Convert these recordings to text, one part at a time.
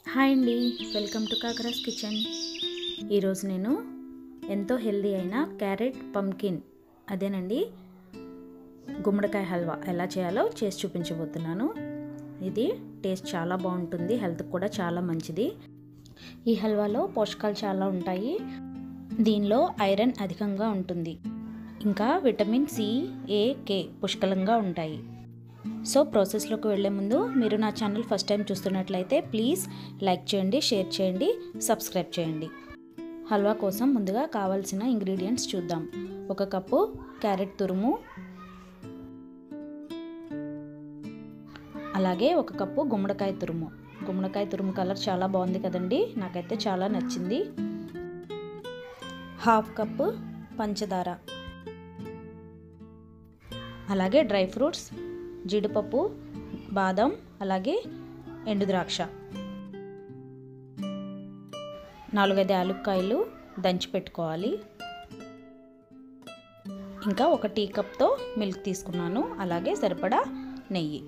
hi అండి welcome to కాకరాస్ kitchen ఈరోజు నేను ఎంతో హెల్దీ అయిన క్యారెట్ పంకిన్ అదేనండి గుమ్మడికాయ హల్వా ఎలా చేయాలో చేసి చూపించబోతున్నాను ఇది టేస్ట్ చాలా బాగుంటుంది హెల్త్కి కూడా చాలా మంచిది ఈ హల్వాలో పోషకాలు చాలా ఉంటాయి దీనిలో ఐరన్ అధికంగా ఉంటుంది ఇంకా విటమిన్ సి ఏ కే పుష్కలంగా ఉంటాయి సో ప్రాసెస్లోకి వెళ్ళే ముందు మీరు నా ఛానల్ ఫస్ట్ టైం చూస్తున్నట్లయితే ప్లీజ్ లైక్ చేయండి షేర్ చేయండి సబ్స్క్రైబ్ చేయండి హల్వా కోసం ముందుగా కావాల్సిన ఇంగ్రీడియంట్స్ చూద్దాం ఒక కప్పు క్యారెట్ తురుము అలాగే ఒక కప్పు గుమ్మడికాయ తురుము గుమ్మడికాయ తురుము కలర్ చాలా బాగుంది కదండి నాకైతే చాలా నచ్చింది హాఫ్ కప్పు పంచదార అలాగే డ్రై ఫ్రూట్స్ జీడిపప్పు బాదం అలాగే ఎండు ద్రాక్ష నాలుగైదు యాలుక్కాయలు దంచి పెట్టుకోవాలి ఇంకా ఒక టీ కప్తో మిల్క్ తీసుకున్నాను అలాగే సరిపడా నెయ్యి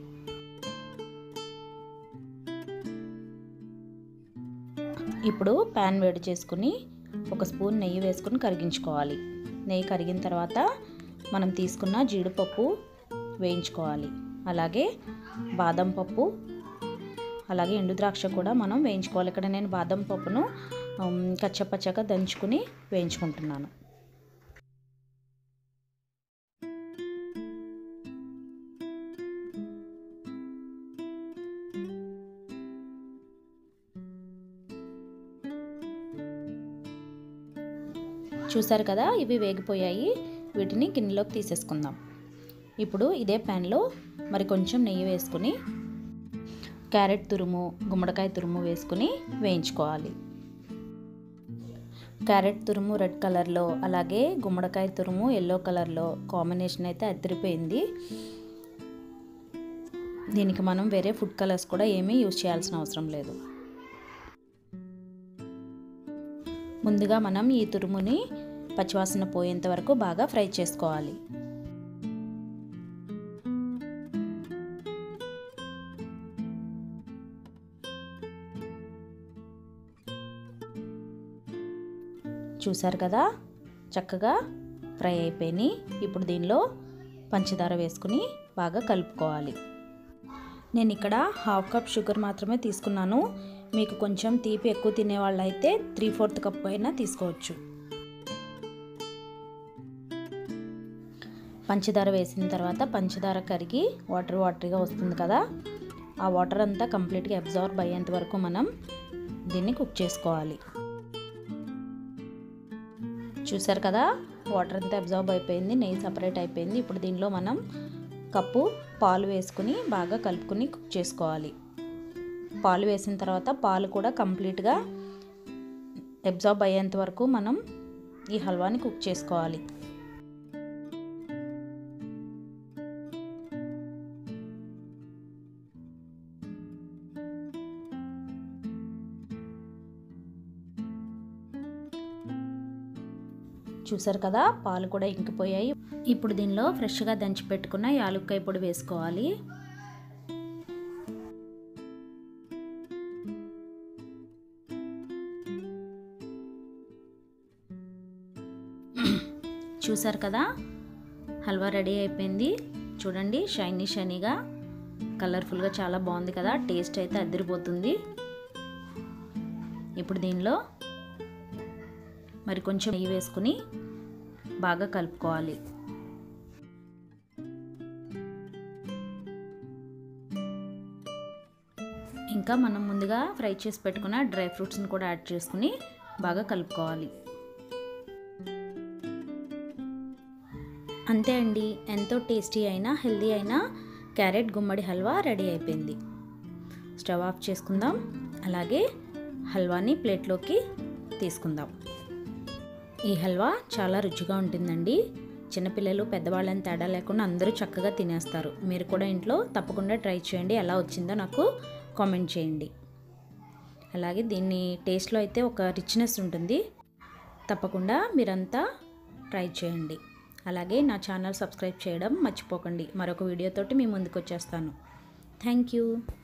ఇప్పుడు ప్యాన్ వేడి చేసుకుని ఒక స్పూన్ నెయ్యి వేసుకుని కరిగించుకోవాలి నెయ్యి కరిగిన తర్వాత మనం తీసుకున్న జీడిపప్పు వేయించుకోవాలి అలాగే బాదం పప్పు అలాగే ఎండు ద్రాక్ష కూడా మనం వేయించుకోవాలి ఇక్కడ నేను బాదం పప్పును కచ్చపచ్చగా దంచుకుని వేయించుకుంటున్నాను చూసారు కదా ఇవి వేగిపోయాయి వీటిని గిన్నెలోకి తీసేసుకుందాం ఇప్పుడు ఇదే ప్యాన్లో మరి కొంచెం నెయ్యి వేసుకుని క్యారెట్ తురుము గుమ్మడికాయ తురుము వేసుకుని వేయించుకోవాలి క్యారెట్ తురుము రెడ్ కలర్లో అలాగే గుమ్మడికాయ తురుము ఎల్లో కలర్లో కాంబినేషన్ అయితే అదిరిపోయింది దీనికి మనం వేరే ఫుడ్ కలర్స్ కూడా ఏమీ యూజ్ చేయాల్సిన అవసరం లేదు ముందుగా మనం ఈ తురుముని పచ్చివాసన పోయేంత వరకు బాగా ఫ్రై చేసుకోవాలి చూసారు కదా చక్కగా ఫ్రై అయిపోయినాయి ఇప్పుడు దీనిలో పంచదార వేసుకుని బాగా కలుపుకోవాలి నేను ఇక్కడ హాఫ్ కప్ షుగర్ మాత్రమే తీసుకున్నాను మీకు కొంచెం తీపి ఎక్కువ తినేవాళ్ళు అయితే త్రీ ఫోర్త్ కప్ అయినా తీసుకోవచ్చు పంచదార వేసిన తర్వాత పంచదార కరిగి వాటర్ వాటర్గా వస్తుంది కదా ఆ వాటర్ అంతా కంప్లీట్గా అబ్జార్బ్ అయ్యేంత వరకు మనం దీన్ని కుక్ చేసుకోవాలి చూసారు కదా వాటర్ అంతా అబ్జార్బ్ అయిపోయింది నెయ్యి సపరేట్ అయిపోయింది ఇప్పుడు దీనిలో మనం కప్పు పాలు వేసుకుని బాగా కలుపుకుని కుక్ చేసుకోవాలి పాలు వేసిన తర్వాత పాలు కూడా కంప్లీట్గా అబ్జార్బ్ అయ్యేంత వరకు మనం ఈ హల్వాని కుక్ చేసుకోవాలి చూసారు కదా పాలు కూడా ఇంకిపోయాయి ఇప్పుడు దీనిలో ఫ్రెష్గా దంచి పెట్టుకున్న యాలుక్కాయ పొడి వేసుకోవాలి చూసారు కదా హల్వా రెడీ అయిపోయింది చూడండి షైనీ షైనీగా కలర్ఫుల్గా చాలా బాగుంది కదా టేస్ట్ అయితే అదిరిపోతుంది ఇప్పుడు దీనిలో మరి కొంచెం నెయ్యి వేసుకుని బాగా కలుపుకోవాలి ఇంకా మనం ముందుగా ఫ్రై చేసి పెట్టుకున్న డ్రై ఫ్రూట్స్ని కూడా యాడ్ చేసుకుని బాగా కలుపుకోవాలి అంతే అండి ఎంతో టేస్టీ అయినా హెల్దీ అయినా క్యారెట్ గుమ్మడి హల్వా రెడీ అయిపోయింది స్టవ్ ఆఫ్ చేసుకుందాం అలాగే హల్వాని ప్లేట్లోకి తీసుకుందాం ఈ హల్వా చాలా రుచిగా ఉంటుందండి చిన్నపిల్లలు పెద్దవాళ్ళని తేడా లేకుండా అందరూ చక్కగా తినేస్తారు మీరు కూడా ఇంట్లో తప్పకుండా ట్రై చేయండి ఎలా వచ్చిందో నాకు కామెంట్ చేయండి అలాగే దీన్ని టేస్ట్లో అయితే ఒక రిచ్నెస్ ఉంటుంది తప్పకుండా మీరంతా ట్రై చేయండి అలాగే నా ఛానల్ సబ్స్క్రైబ్ చేయడం మర్చిపోకండి మరొక వీడియోతోటి మీ ముందుకు వచ్చేస్తాను థ్యాంక్ యూ